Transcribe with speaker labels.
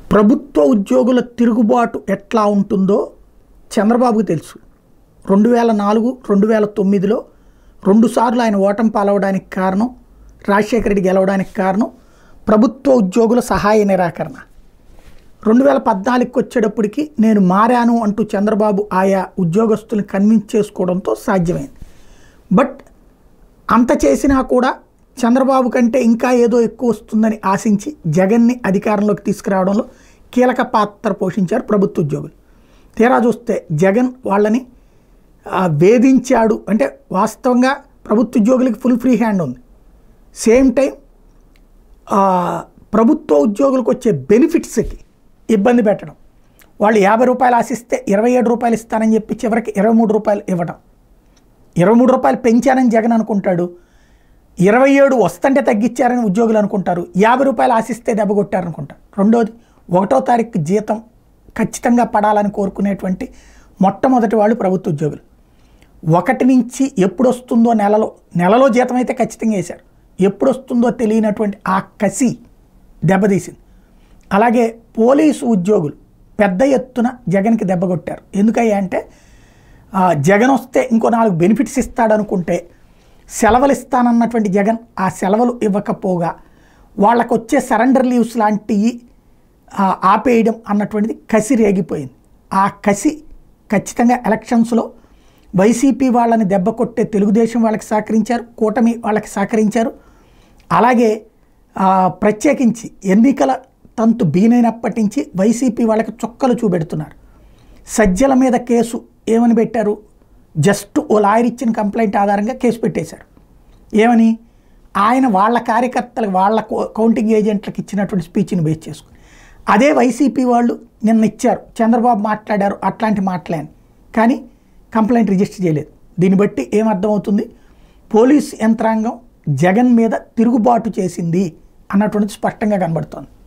Speaker 1: ప్రభుత్వ ఉద్యోగుల తిరుగుబాటు ఎట్లా ఉంటుందో చంద్రబాబుకి తెలుసు రెండు వేల నాలుగు రెండు వేల తొమ్మిదిలో రెండుసార్లు ఆయన ఓటమి పాలవడానికి కారణం రాజశేఖర రెడ్డి గెలవడానికి కారణం ప్రభుత్వ ఉద్యోగుల సహాయ నిరాకరణ రెండు వేల పద్నాలుగుకి వచ్చేటప్పటికి నేను మారాను అంటూ చంద్రబాబు ఆయా ఉద్యోగస్తుల్ని కన్విన్స్ చేసుకోవడంతో సాధ్యమైంది బట్ అంత చేసినా కూడా చంద్రబాబు కంటే ఇంకా ఏదో ఎక్కువ వస్తుందని ఆశించి జగన్ని అధికారంలోకి తీసుకురావడంలో కీలక పాత్ర పోషించారు ప్రభుత్వ ఉద్యోగులు తీరా చూస్తే జగన్ వాళ్ళని ఆ, వేధించాడు అంటే వాస్తవంగా ప్రభుత్వ ఉద్యోగులకి ఫుల్ ఫ్రీ హ్యాండ్ ఉంది సేమ్ టైం ఆ, ప్రభుత్వ ఉద్యోగులకు వచ్చే బెనిఫిట్స్కి ఇబ్బంది పెట్టడం వాళ్ళు యాభై రూపాయలు ఆశిస్తే ఇరవై ఏడు రూపాయలు ఇస్తానని చెప్పి చివరికి ఇరవై మూడు రూపాయలు ఇవ్వడం ఇరవై మూడు రూపాయలు పెంచానని జగన్ అనుకుంటాడు ఇరవై ఏడు వస్తుంటే తగ్గించారని ఉద్యోగులు అనుకుంటారు యాభై రూపాయలు ఆశిస్తే దెబ్బ కొట్టారనుకుంటారు రెండోది ఒకటో తారీఖు జీతం ఖచ్చితంగా పడాలని కోరుకునేటువంటి మొట్టమొదటి వాళ్ళు ప్రభుత్వ ఉద్యోగులు ఒకటి నుంచి ఎప్పుడు వస్తుందో నెలలో నెలలో జీతం అయితే ఖచ్చితంగా వేశారు ఎప్పుడు వస్తుందో తెలియనటువంటి ఆ కసి దెబ్బతీసింది అలాగే పోలీసు ఉద్యోగులు పెద్ద ఎత్తున జగన్కి దెబ్బ కొట్టారు ఎందుకయ్యా అంటే ఆ, జగన్ వస్తే ఇంకో నాలుగు బెనిఫిట్స్ ఇస్తాడనుకుంటే సెలవులు ఇస్తానన్నటువంటి జగన్ ఆ సెలవులు ఇవ్వకపోగా వాళ్ళకు వచ్చే సరెండర్ లీవ్స్ లాంటివి ఆ, ఆపేయడం అన్నటువంటిది కసి రేగిపోయింది ఆ కసి ఖచ్చితంగా ఎలక్షన్స్లో వైసీపీ వాళ్ళని దెబ్బ కొట్టే తెలుగుదేశం వాళ్ళకి సహకరించారు కూటమి వాళ్ళకి సహకరించారు అలాగే ఆ, ప్రత్యేకించి ఎన్నికల తంతు బీనైనప్పటి నుంచి వైసీపీ వాళ్ళకి చొక్కలు చూపెడుతున్నారు సజ్జల మీద కేసు ఏమని పెట్టారు జస్ట్ ఓ లాయర్ ఇచ్చిన కంప్లైంట్ ఆధారంగా కేసు పెట్టేశారు ఏమని ఆయన వాళ్ళ కార్యకర్తలకు వాళ్ళ కౌ- కౌంటింగ్ ఏజెంట్లకు ఇచ్చినటువంటి స్పీచ్ని బేస్ చేసుకుని అదే వైసీపీ వాళ్ళు నిన్న ఇచ్చారు చంద్రబాబు మాట్లాడారు అట్లాంటి మాటలేని కానీ కంప్లైంట్ రిజిస్టర్ చేయలేదు దీన్ని బట్టి ఏమర్థమవుతుంది పోలీస్ యంత్రాంగం జగన్ మీద తిరుగుబాటు చేసింది అన్నటువంటిది స్పష్టంగా కనబడుతోంది